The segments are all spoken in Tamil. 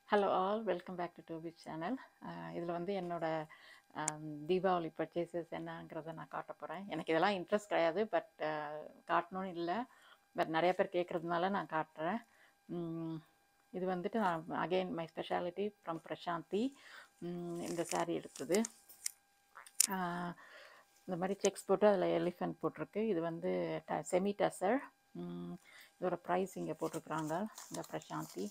hello all welcome back to டூபி சேனல் இதில் வந்து என்னோட ஆம், தீபாவளி பர்ச்சேசஸ் என்னங்கிறத நான் காட்ட போகிறேன் எனக்கு இதெல்லாம் இன்ட்ரெஸ்ட் கிடையாது பட் காட்டணும்னு இல்லை பட் நிறைய பேர் கேட்குறதுனால நான் காட்டுறேன் உம், இது வந்துட்டு நான் again my speciality from Prashanthi உம், இந்த saree எடுத்தது ஆஹ், இந்த மாதிரி செக்ஸ் போட்டு அதில் எலிஃபென்ட் போட்டிருக்கு இது வந்து ட செமி டசர் இதோட ப்ரைஸ் இங்கே போட்டிருக்குறாங்க இந்த Prashanthi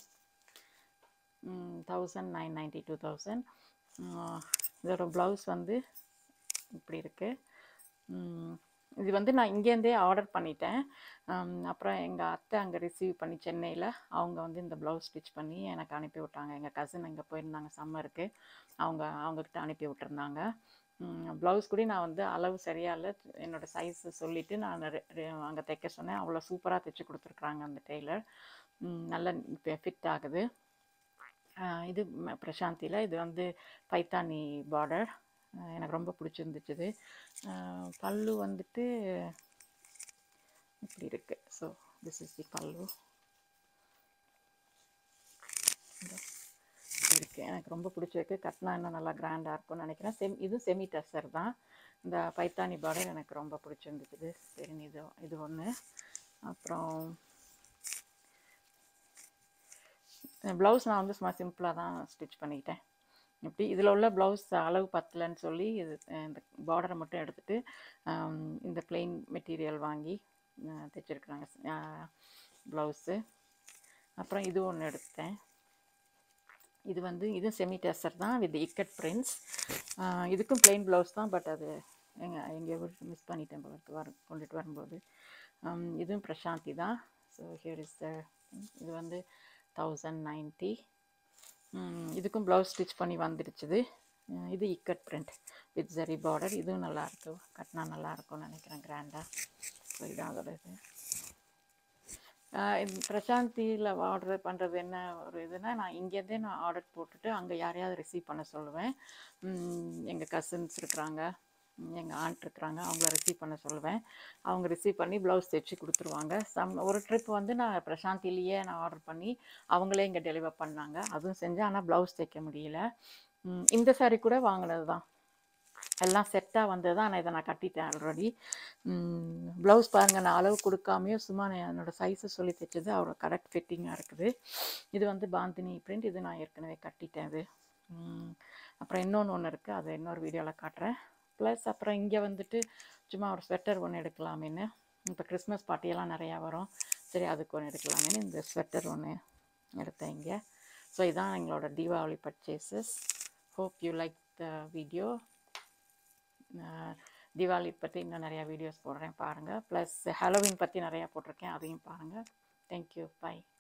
thousand nine ninety two thousand இதோட ப்ளவுஸ் வந்து இப்படி இருக்குது இது வந்து நான் இங்கேருந்தே ஆர்டர் பண்ணிட்டேன் உம், அப்புறம் எங்கள் அத்தை அங்கே ரிசீவ் பண்ணி சென்னையில் அவங்க வந்து இந்த ப்ளவுஸ் ஸ்டிச் பண்ணி எனக்கு அனுப்பி விட்டாங்க எங்கள் கசின் அங்கே போயிருந்தாங்க சம்மருக்கு அவங்க அவங்கக்கிட்ட அனுப்பி விட்டுருந்தாங்க ப்ளவுஸ் கூட நான் வந்து அளவு சரியா இல்லை என்னோடய சைஸ் சொல்லிவிட்டு நான் அங்கே தைக்க சொன்னேன் அவ்வளோ சூப்பராக தைச்சி கொடுத்துருக்குறாங்க அந்த டெய்லர் நல்ல ஃபிட் ஆகுது ஆஹ் இது ம- பிரசாந்தியில் இது வந்து பைத்தானி பார்டர் எனக்கு ரொம்ப பிடிச்சிருந்துச்சு இது ஆஹ் பல்லு வந்துட்டு இப்படி இருக்கு ஸோ திஸ் இஸ் தி பல்லு இருக்கு எனக்கு ரொம்ப பிடிச்சிருக்கு கட்டினா இன்னும் நல்லா கிராண்டாக இருக்கும்னு நினைக்கிறேன் செம் இது செமி டசர் தான் இந்த பைத்தானி பார்டர் எனக்கு ரொம்ப பிடிச்சிருந்துச்சு சரி இது இது ஒன்று அப்புறம் ப்ளவுஸ் நான் வந்து சும்மா சிம்பிளாக தான் ஸ்டிச் பண்ணிக்கிட்டேன் இப்படி இதில் உள்ள ப்ளவுஸ் அளவு பத்தலைன்னு சொல்லி இது அஹ் இந்த பார்டரை மட்டும் எடுத்துட்டு ஆம், இந்த plain மெட்டீரியல் வாங்கி அஹ், தைச்சிருக்கிறாங்க ப்ளவுஸு அப்புறம் இது ஒன்று எடுத்தேன் இது வந்து இது செமி டெசர் தான் வித் இக்கட் பிரிண்ட்ஸ் இதுக்கும் plain ப்ளவுஸ் தான் பட் அது எங்க எங்கேயோ மிஸ் பண்ணிட்டேன் போல இருக்கு வர கொண்டுட்டு வரும்போது ஆம், இதுவும் பிரசாந்தி தான் ஸோ ஹியர் இஸ் த இது வந்து தௌசண்ட் நைன்ட்டி இதுக்கும் ப்ளவுஸ் ஸ்டிச் பண்ணி வந்துடுச்சுது அஹ் இது ikat print with zari border இதுவும் நல்லா இருக்கு கட்டினா நல்லா இருக்கும்னு நினைக்கிறேன் கிராண்டாக ஸோ இதான் அதோட இது ஆஹ் இந்த பிரசாந்தியில் ஆர்டர் பண்ணுறது என்ன ஒரு இதுனா நான் இங்கேருந்தே நான் ஆர்டர் போட்டுட்டு அங்கே யாரையாவது ரிசீவ் பண்ண சொல்லுவேன் எங்கள் கசின்ஸ் இருக்கிறாங்க எங்கள் ஆண்ட் இருக்கிறாங்க அவங்கள ரிசீவ் பண்ண சொல்லுவேன் அவங்க ரிசீவ் பண்ணி ப்ளவுஸ் தைச்சி கொடுத்துருவாங்க சம் ஒரு ட்ரிப் வந்து நான் பிரசாந்திலேயே நான் ஆர்டர் பண்ணி அவங்களே இங்கே டெலிவர் பண்ணாங்க அதுவும் செஞ்சேன் ஆனால் ப்ளவுஸ் தைக்க முடியல ம், இந்த saree கூட வாங்கினது தான் எல்லாம் செட்டாக வந்தது தான் ஆனால் இதை நான் கட்டிட்டேன் ஆல்ரெடி ப்ளவுஸ் பாருங்கள் நான் அளவு கொடுக்காமையும் சும்மா நான் என்னோட சைஸை சொல்லி தைச்சது அவரோட கரெக்ட் ஃபிட்டிங்காக இருக்குது இது வந்து பாந்தினி பிரிண்ட் இது நான் ஏற்கனவே கட்டிட்டேன் அது ம், அப்புறம் இன்னொன்று ஒன்று இருக்குது அதை இன்னொரு வீடியோவில் காட்டுறேன் ப்ளஸ் அப்புறம் இங்கே வந்துட்டு சும்மா ஒரு ஸ்வெட்டர் ஒன்று எடுக்கலாமேன்னு இப்போ கிறிஸ்மஸ் பார்ட்டியெல்லாம் நிறையா வரும் சரி அதுக்கு ஒன்று எடுக்கலாமேன்னு இந்த ஸ்வெட்டர் ஒன்று எடுத்தேன் இங்கே ஸோ இதான் எங்களோட Deepavali purchases hope you like the video Deepavali பற்றி இன்னும் நிறையா வீடியோஸ் போடுறேன் பாருங்கள் ப்ளஸ் ஹாலோவின் பற்றி நிறையா போட்டிருக்கேன் அதையும் பாருங்கள் தேங்க்யூ பை